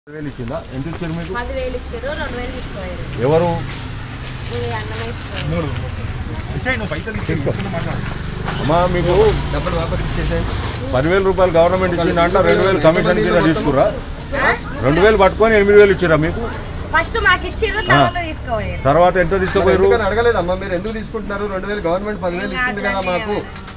వేలు ఇచ్చిందా ఎంత ఇచ్చారు మీకు పదివేలు ఇచ్చారు రెండు వేలు తీసుకోయారు ఎవరు ఈ అన్నం ఇస్తారు అమ్మా మీకు డబ్బులు వాపస్ ఇచ్చేసేయండి పదివేల రూపాయలు గవర్నమెంట్ ఇచ్చింది అంటే రెండు వేలు కమిషన్ కింద తీసుకురా రెండు వేలు పట్టుకొని ఎనిమిది వేలు ఇచ్చిరా మీకు ఫస్ట్ మాకు ఇచ్చిర్రు తర్వాత తీసుకోయారు తర్వాత ఎంత తీసుకుపోయారు ఎందుకని అడగలేదమ్మా మీరు ఎందుకు తీసుకుంటున్నారు రెండు వేలు గవర్నమెంట్ పదివేలు ఇస్తుంది కదా మాకు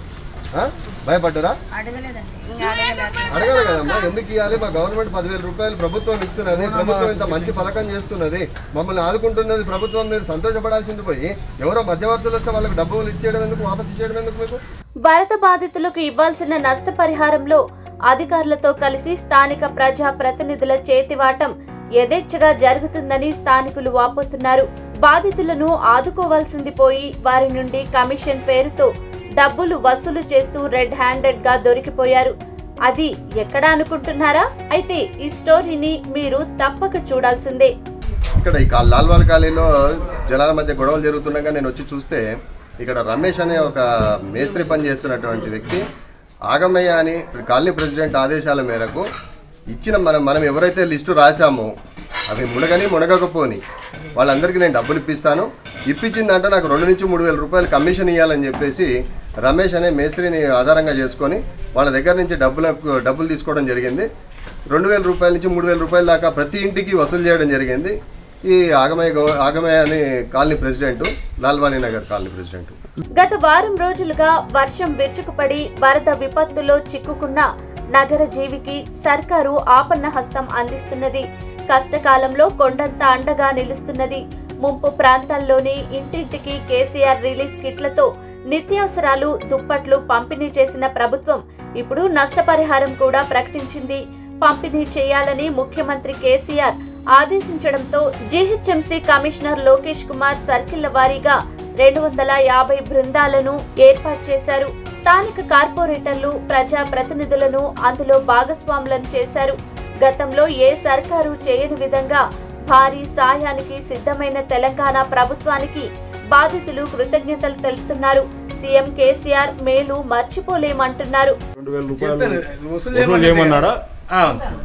ఆ? భయపడ్డారా అడగలేదండి ఇంకా అడగలేదు అడగాలి కదమ్మా ఎందుకు ఇవ్వాలి మా గవర్నమెంట్ పదివేల రూపాయలు ప్రభుత్వం ఇస్తున్నది ప్రభుత్వం ఇంత మంచి పథకం చేస్తున్నది మమ్మల్ని ఆదుకుంటున్నది ప్రభుత్వం మీరు సంతోషపడాల్సింది పోయి ఎవరో మధ్యవర్తులు వస్తే వాళ్ళకి డబ్బులు ఇచ్చేయడం ఎందుకు వాపస్ ఇచ్చేయడం ఎందుకు మీకు వరద బాధితులకు ఇవ్వాల్సిన నష్టపరిహారంలో అధికారులతో కలిసి స్థానిక ప్రజా ప్రతినిధుల చేతివాటం యథేచ్ఛగా జరుగుతుందని స్థానికులు వాపోతున్నారు బాధితులను ఆదుకోవాల్సింది పోయి వారి నుండి కమిషన్ పేరుతో డబ్బులు వసూలు చేస్తూ రెడ్ హ్యాండెడ్ గా దొరికిపోయారు అది ఎక్కడ అనుకుంటున్నారా అయితే ఈ స్టోరీని మీరు తప్పక చూడాల్సిందే ఇక్కడ ఈ కా- లాల్వాల్ కాలనీలో జనాల మధ్య గొడవలు జరుగుతుండగా నేను వచ్చి చూస్తే ఇక్కడ రమేష్ అనే ఒక మేస్త్రి పని చేస్తున్నటువంటి వ్యక్తి ఆగమయ్య అని కాలనీ ప్రెసిడెంట్ ఆదేశాల మేరకు ఇచ్చిన మనం మనం ఎవరైతే లిస్టు రాశామో అవి మునగని మునగకపోని వాళ్ళందరికీ నేను డబ్బులు ఇప్పిస్తాను ఇప్పించిందంటే నాకు రెండు నుంచి మూడు వేల రూపాయలు కమిషన్ ఇవ్వాలని చెప్పేసి రమేష్ అనే మేస్త్రిని ఆధారంగా చేసుకొని వాళ్ళ దగ్గర నుంచి డబ్బులకు డబ్బులు తీసుకోవడం జరిగింది రెండు వేల రూపాయల నుంచి మూడు వేల రూపాయల దాకా ప్రతి ఇంటికి వసూలు చేయడం జరిగింది ఈ ఆగమయ్య గౌ ఆగమయ్య అని colony president Lalwani Nagar colony president గత వారం రోజులుగా వర్షం విరుచుకుపడి వరద విపత్తులో చిక్కుకున్న నగర జీవికి సర్కారు ఆపన్న హస్తం అందిస్తున్నది కష్టకాలంలో కొండంత అండగా నిలుస్తున్నది ముంపు ప్రాంతాల్లోని ఇంటింటికి కేసీఆర్ రిలీఫ్ కిట్లతో నిత్యావసరాలు దుప్పట్లు పంపిణీ చేసిన ప్రభుత్వం ఇప్పుడు నష్టపరిహారం కూడా ప్రకటించింది పంపిణీ చేయాలని ముఖ్యమంత్రి కేసీఆర్ ఆదేశించడంతో జీహెచ్ఎంసీ కమిషనర్ లోకేష్ కుమార్ సర్కిళ్ల వారీగా రెండు వందల యాభై బృందాలను ఏర్పాటు చేశారు స్థానిక కార్పొరేటర్లు ప్రజా ప్రతినిధులను అందులో భాగస్వాములను చేశారు గతంలో ఏ సర్కారు చేయని విధంగా భారీ సాయానికి సిద్ధమైన తెలంగాణ ప్రభుత్వానికి బాధితులు కృతజ్ఞతలు తెలుపుతున్నారు సీఎం కేసీఆర్ మేలు మర్చిపోలేమంటున్నారు రెండు వేల రూపాయలు చెప్పాను వసూలు వసూలు చేయమన్నాడా ఆ,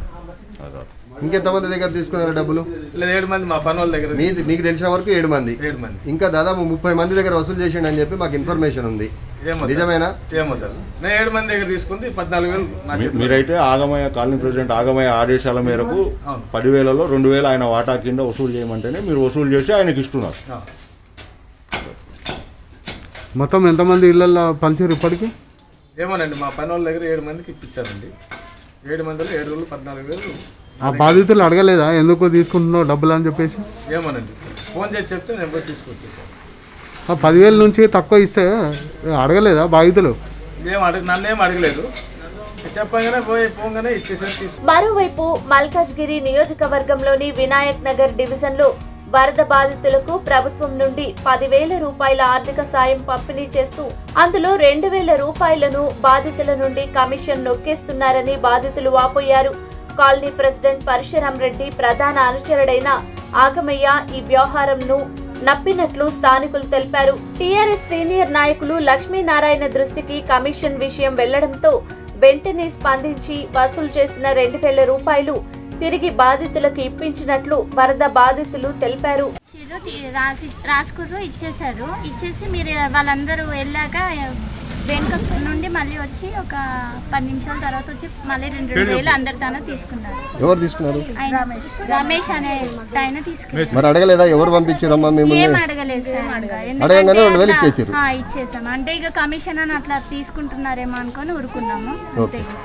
ఇంకెంతమంది దగ్గర తీసుకున్నారు డబ్బులు లేదు ఏడు మంది మా పని వాళ్ళ దగ్గర మీ నీకు తెలిసిన వరకు ఏడు మంది ఏడు మంది ఇంకా దాదాపు ముప్పై మంది దగ్గర వసూలు చేసిండు అని చెప్పి మాకు ఇన్ఫర్మేషన్ ఉంది ఏమో సార్ నిజమేనా ఏమో సార్ నేను ఏడు మంది దగ్గర తీసుకుంది పద్నాలుగు వేలు నా మీ- చేతిలో మీరైతే ఆగమయ్య కాలనీ ప్రెసిడెంట్ ఆగమయ్య ఆదేశాల మేరకు అవును. పదివేలలో రెండు వేలు ఆయన వాటా కింద వసూలు చేయమంటేనే మీరు వసూలు చేసి ఆయనకి ఇస్తున్నారు ఆ. మొత్తం ఎంతమంది ఇళ్ళల్లో పంచారు ఇప్పటికి ఏమోనండి మా పని వాళ్ళ దగ్గర ఏడు మందికి ఇప్పించారండి ఏడు మందిలో ఏడు రోజులు పద్నాలుగు వేలు ఆ బాధితులు అడగలేదా ఎందుకు తీసుకుంటున్నావు డబ్బులు అని చెప్పేసి ఏమోనండి ఫోన్ చేసి చెప్తే నేను పోయి తీసుకొచ్చేసాను ఆ పదివేల నుంచి తక్కువ ఇస్తే అడగలేదా బాధితులు ఏం అడగ నన్నేం అడగలేదు చెప్పగానే పోయి పోగానే ఇచ్చేసారు తీసుకు మరోవైపు మల్కాజ్గిరి నియోజకవర్గంలోని వినాయక్ నగర్ డివిజన్లో వరద బాధితులకు ప్రభుత్వం నుండి పదివేల రూపాయల ఆర్థిక సాయం పంపిణీ చేస్తూ అందులో రెండు వేల రూపాయలను బాధితుల నుండి కమిషన్ నొక్కేస్తున్నారని బాధితులు వాపోయారు కాలనీ ప్రెసిడెంట్ పరశురాం రెడ్డి ప్రధాన అనుచరుడైన ఆగమయ్య ఈ వ్యవహారంను నప్పినట్లు స్థానికులు తెలిపారు టీఆర్ఎస్ సీనియర్ నాయకులు లక్ష్మీనారాయణ దృష్టికి కమిషన్ విషయం వెళ్లడంతో వెంటనే స్పందించి వసూలు చేసిన రెండు వేల రూపాయలు తిరిగి బాధితులకు ఇప్పించినట్లు వరద బాధితులు తెలిపారు ఇచ్చిర్రు తి- రాసి రాసుకుర్రు ఇచ్చేసారు ఇచ్చేసి మీరు వాళ్ళందరూ వెళ్ళాక వెనుక నుండి మళ్ళీ వచ్చి ఒక పది నిమిషాల తర్వాత వచ్చి మళ్ళీ రెండు రెండు వేలు అందరి తాను తీసుకున్నారు ఎవరు తీసుకున్నారు ఆయన రమేష్ అనే ఆయన తీసుకున్నారు మరి అడగలేదా ఎవరు పంపించారమ్మా ఏం మిమ్మల్ని అడగలేదు సార్ ఇంకా. అడగంగానే ఎందుకంటే రెండు వేలు అట్లా- ఇచ్చేసిర్రు. ఆ, ఇచ్చేసాం అంటే ఇక కమిషన్ అని అట్లా తీసుకుంటున్నారేమో అనుకొని ఊరుకున్నాము అంతే ఇక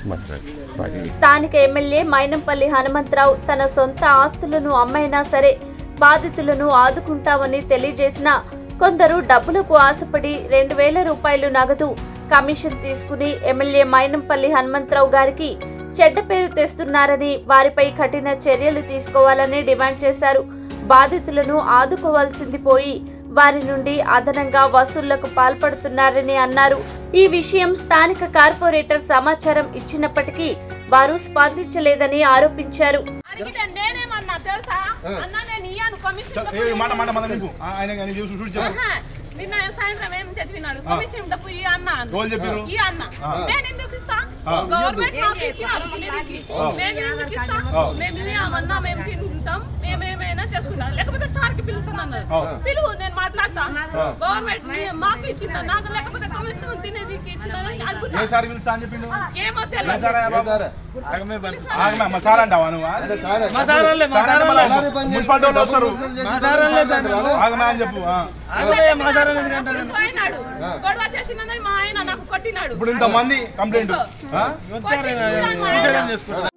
సార్. స్థానిక ఎమ్మెల్యే మైనంపల్లి హనుమంతరావు తన సొంత ఆస్తులను అమ్మైనా సరే బాధితులను ఆదుకుంటామని తెలియజేసిన కొందరు డబ్బులకు ఆశపడి రెండు వేల రూపాయలు నగదు కమిషన్ తీసుకుని ఎమ్మెల్యే మైనంపల్లి హనుమంతరావు గారికి చెడ్డ పేరు తెస్తున్నారని వారిపై కఠిన చర్యలు తీసుకోవాలని డిమాండ్ చేశారు బాధితులను ఆదుకోవాల్సింది పోయి వారి నుండి అదనంగా వసూళ్లకు పాల్పడుతున్నారని అన్నారు ఈ విషయం స్థానిక కార్పొరేటర్ సమాచారం ఇచ్చినప్పటికీ వారు స్పందించలేదని ఆరోపించారు అడిగితే నేనేమన్నా తెలుసా అన్న నేను ఇయ్యాను కమిషన్ మాట మాట మాట నీకు ఆ- ఆయన ఆయన చూసి చూసి చెప్పు ఆహా, నిన్న సాయంత్రం ఏం చదివినాడు కమిషన్ డబ్బు ఈ అన్న అన్న. రోజు చెప్పారు ఈ అన్న నేను ఎందుకు ఇస్తా గవర్నమెంట్ మాకు ఇచ్చినారు తినేదానికి. మేము ఎందుకు ఇస్తాం? మేము ఇది ఏమన్నా మేము తింటాం మేము ఏమైనా చేసుకుంటాం లేకపోతే సార్కి పిలుస్తాను అన్నారు పిలువు నేను మాట్లాడతా గవర్నమెంట్ మీ- మాకు ఇచ్చిందా నాకు లేకపోతే కమిషన్ తినేదికి ఇచ్చిందని అడుగుతా సార్ పిలుస్తా అని చెప్పిండు ఏమో తెలియదు ఆగమా మా సార్ అంటావా నువ్వు మా సార్ వాళ్ళే, మా సార్ వాళ్ళే. మున్సిపాలిటీ వాళ్ళు వస్తారు మా సార్ వాళ్ళే సార్ వాళ్ళు. ఆగమా అని చెప్పు ఆ. అదే మా సార్ వాళ్ళే ఎందుకు అంటారు? ఇంకో ఆయనాడు గొడవ చేసిందని మా ఆయన నాకు కొట్టినాడు ఇప్పుడు ఇంత మంది కంప్లైంట్ వచ్చారు, ఈయన సూసైడ్ చేసుకుంటారు